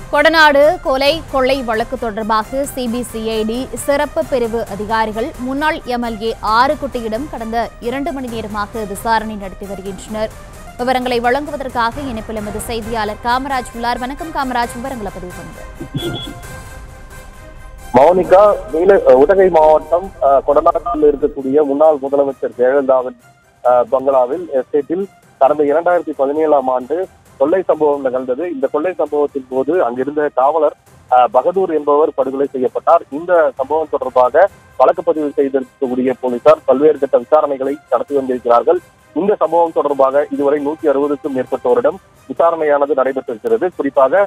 கொடநாடு கொலை கொள்ளை வழக்கு தொடர்பாக சிபிசிஐடி சிறப்பு பிரிவு அதிகாரிகள் முன்னாள் எம்எல்ஏ ஆறுகுட்டியிடம் கடந்த இரண்டு மணி நேரமாக விசாரணை நடத்தி வருகின்றனர் விவரங்களை வழங்குவதற்காக இணைப்பில் எமது செய்தியாளர் காமராஜ் உள்ளார் வணக்கம் காமராஜ் விவரங்களை பதிவு பண்ணுங்க மௌனிகா நீல உதகை மாவட்டம் அஹ், கொடநாட்டில் இருக்கக்கூடிய முன்னாள் முதலமைச்சர் ஜெயலலிதாவின் அஹ், பங்களாவில் எஸ்டேட்டில் கடந்த இரண்டாயிரத்தி பதினேழாம் ஆண்டு கொள்ளை சம்பவம் நிகழ்ந்தது இந்த கொள்ளை சம்பவத்தின் போது அங்கிருந்த காவலர் அஹ், பகதூர் என்பவர் படுகொலை செய்யப்பட்டார் இந்த சம்பவம் தொடர்பாக வழக்கு பதிவு செய்திருக்கக்கூடிய போலீசார் பல்வேறு கட்ட விசாரணைகளை நடத்தி வந்திருக்கிறார்கள் இந்த சம்பவம் தொடர்பாக இதுவரை நூற்றி அறுபதுக்கும் மேற்பட்டோரிடம் விசாரணையானது நடைபெற்றிருக்கிறது குறிப்பாக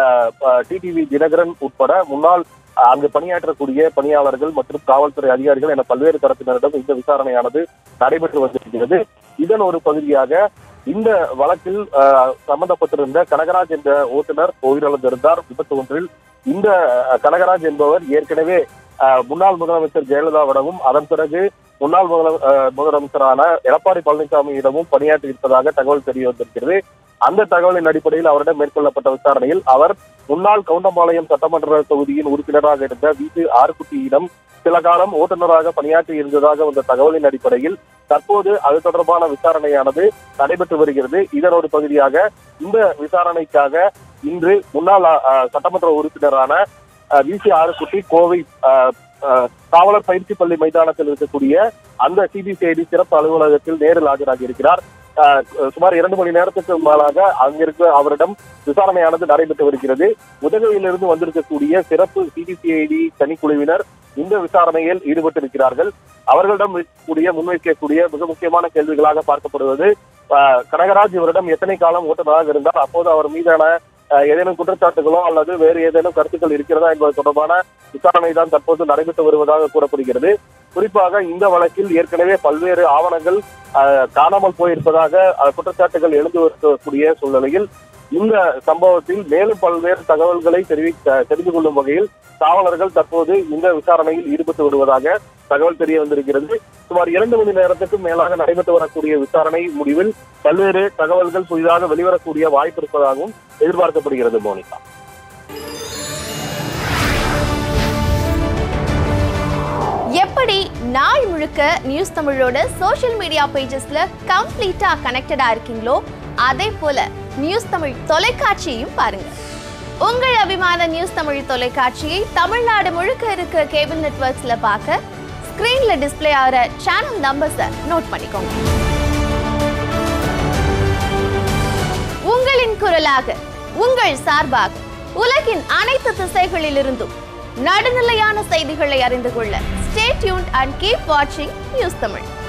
டிடிவி தினகரன் உட்பட முன்னாள் அஹ், அங்கு பணியாற்றக்கூடிய பணியாளர்கள் மற்றும் காவல்துறை அதிகாரிகள் என பல்வேறு தரப்பினரிடம் இந்த விசாரணையானது நடைபெற்று வந்திருக்கிறது இதன் ஒரு பகுதியாக இந்த வழக்கில் அஹ், சம்பந்தப்பட்டிருந்த கனகராஜ் என்ற ஓட்டுநர் உயிரிழந்திருந்தார் விபத்து ஒன்றில் இந்த அஹ், கனகராஜ் என்பவர் ஏற்கனவே அஹ், முன்னாள் முதலமைச்சர் ஜெயலலிதாவிடமும் அதன் பிறகு முன்னாள் முதல அஹ், முதலமைச்சரான எடப்பாடி பழனிசாமியிடமும் பணியாற்றி இருப்பதாக தகவல் தெரிய வந்திருக்கிறது அந்த தகவலின் அடிப்படையில் அவரிடம் மேற்கொள்ளப்பட்ட விசாரணையில் அவர் முன்னாள் கவுண்டம்பாளையம் சட்டமன்ற தொகுதியின் உறுப்பினராக இருந்த வீட்டு ஆறுகுட்டியிடம் சில காலம் ஓட்டுநராக பணியாற்றி இருந்ததாக வந்த தகவலின் அடிப்படையில் தற்போது அது தொடர்பான விசாரணையானது நடைபெற்று வருகிறது இதன் ஒரு பகுதியாக இந்த விசாரணைக்காக இன்று முன்னாள் அஹ், சட்டமன்ற உறுப்பினரான விசி ஆறுகுட்டி கோவை அஹ், அஹ், காவலர் பயிற்சி பள்ளி மைதானத்தில் இருக்கக்கூடிய அந்த சிபிசிஐடி சிறப்பு அலுவலகத்தில் நேரில் ஆஜராகி இருக்கிறார் அஹ், சுமார் இரண்டு மணி நேரத்துக்கு மேலாக அங்கிருக்க அவரிடம் விசாரணையானது நடைபெற்று வருகிறது உதகையிலிருந்து வந்திருக்கக்கூடிய சிறப்பு சிபிசிஐடி தனிக்குழுவினர் இந்த விசாரணையில் ஈடுபட்டிருக்கிறார்கள் அவர்களிடம் இருக்கக்கூடிய முன்வைக்கக்கூடிய மிக முக்கியமான கேள்விகளாக பார்க்கப்படுவது அஹ், கனகராஜ் இவரிடம் எத்தனை காலம் ஓட்டுநராக இருந்தார் அப்போது அவர் மீதான அஹ், ஏதேனும் குற்றச்சாட்டுகளோ அல்லது வேறு ஏதேனும் கருத்துக்கள் இருக்கிறதா என்பது தொடர்பான விசாரணை தான் தற்போது நடைபெற்று வருவதாக கூறப்படுகிறது குறிப்பாக இந்த வழக்கில் ஏற்கனவே பல்வேறு ஆவணங்கள் அஹ், காணாமல் போயிருப்பதாக அஹ், குற்றச்சாட்டுகள் எழுந்து வரக்கூடிய சூழ்நிலையில் இந்த சம்பவத்தில் மேலும் பல்வேறு தகவல்களை தெரிவிக்க தெரிந்து கொள்ளும் வகையில் காவலர்கள் தற்போது இந்த விசாரணையில் ஈடுபட்டு வருவதாக தகவல் தெரிய வந்திருக்கிறது சுமார் இரண்டு மணி நேரத்துக்கும் மேலாக நடைபெற்று வரக்கூடிய விசாரணை முடிவில் பல்வேறு தகவல்கள் புதிதாக வெளிவரக்கூடிய வாய்ப்பு இருப்பதாகவும் எதிர்பார்க்கப்படுகிறது மோனிகா எப்படி நாள் முழுக்க நியூஸ் தமிழோட சோஷியல் மீடியா பேஜஸ்ல கம்ப்ளீட்டா கனெக்டடா இருக்கீங்களோ அதே போல நியூஸ் தமிழ் தொலைக்காட்சியையும் பாருங்க உங்கள் அபிமான நியூஸ் தமிழ் தொலைக்காட்சியை தமிழ்நாடு முழுக்க இருக்க கேபிள் நெட்வொர்க்ஸ்ல பார்க்க ஸ்கிரீன்ல டிஸ்ப்ளே ஆகிற சேனல் நம்பர்ஸை நோட் பண்ணிக்கோங்க உங்களின் குரலாக உங்கள் சார்பாக உலகின் அனைத்து திசைகளிலிருந்தும் நடுநிலையான செய்திகளை அறிந்து கொள்ள ஸ்டே டியூன்ட் அண்ட் கீப் வாட்சிங் நியூஸ் தமிழ்